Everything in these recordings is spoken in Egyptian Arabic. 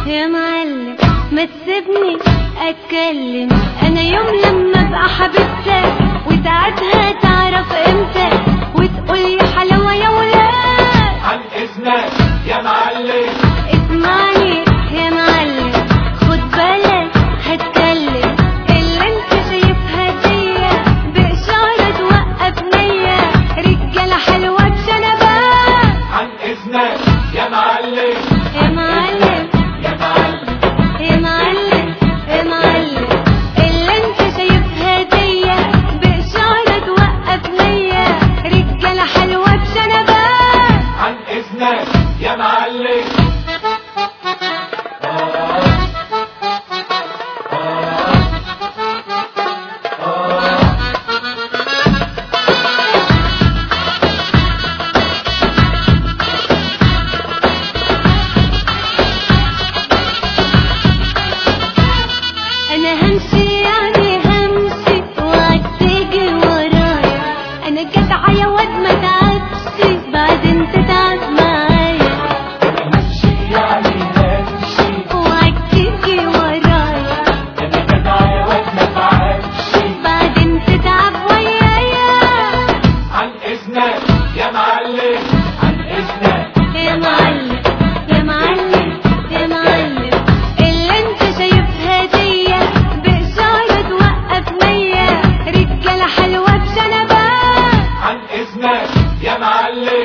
يا معلم ما تسيبني اتكلم انا يوم لما ابقى حبيبتك وساعتها تعرف امتى وتقولي حلاوه يا ولاد عن اذنك يا معلم اسمعني يا معلم خد بالك هتكلم اللي انت شايفها دي بإشارة توقف نية رجالة حلوة بشنبات عن اذنك يا معلم يا معلم يا معلم يا معلم يا معلم اللي انت شايفها دي بإشارة توقف نية رجالة حلوة بشنبات عن اذنك يا معلم انا همشي يعني همشي وهتيجي ورايا انا جدعة يا واد ما تعبش بعدين تتعب معايا نمشي يعني نمشي وهتيجي ورايا انا جدع يا واد ما تعبش بعدين تتعب ويايا عن اذنك يا معلم عن اذنك يا معلم يا معلم يا معلم اللي انت شايفها دي بإشارة توقف نية رجالة حلوة بشنبات عن اذنك يا معلم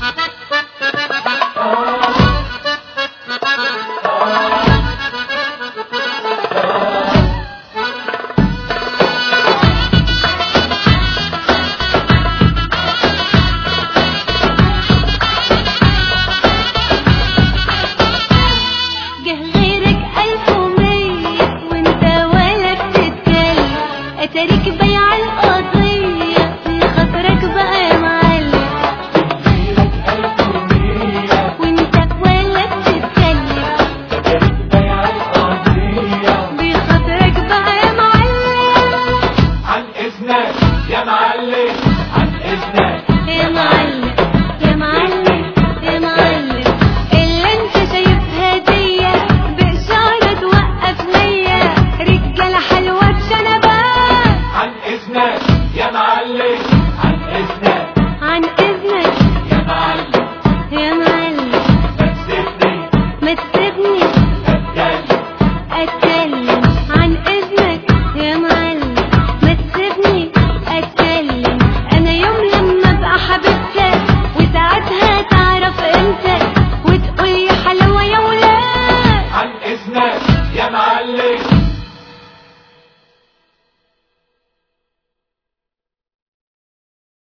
جه غيرك ألف ومية وانت ولا بتتكلم اتاريك بيع القضية في خاطرك بقى يا معلم غيرك ألف ومية وانت ولا بتتكلم كانت بيع القضية بخاطرك بقى يا معلم عن اذنك يا معلم عن اذنك يا معلم يا معلم يا معلم اللي انت شايفها دي بإشارة توقف نية رجالة حلوة بشنبات عن اذنك يا معلم عن اذنك عن إذنك يا معلم يا معلم ما تسيبني ما تسيبني اتكلم أتكلم عن إذنك يا معلم ما تسيبني أتكلم أنا يوم لما أبقى حبيبتك وساعتها تعرف قيمتك وتقولي حلاوة يا ولاد عن اذنك يا معلم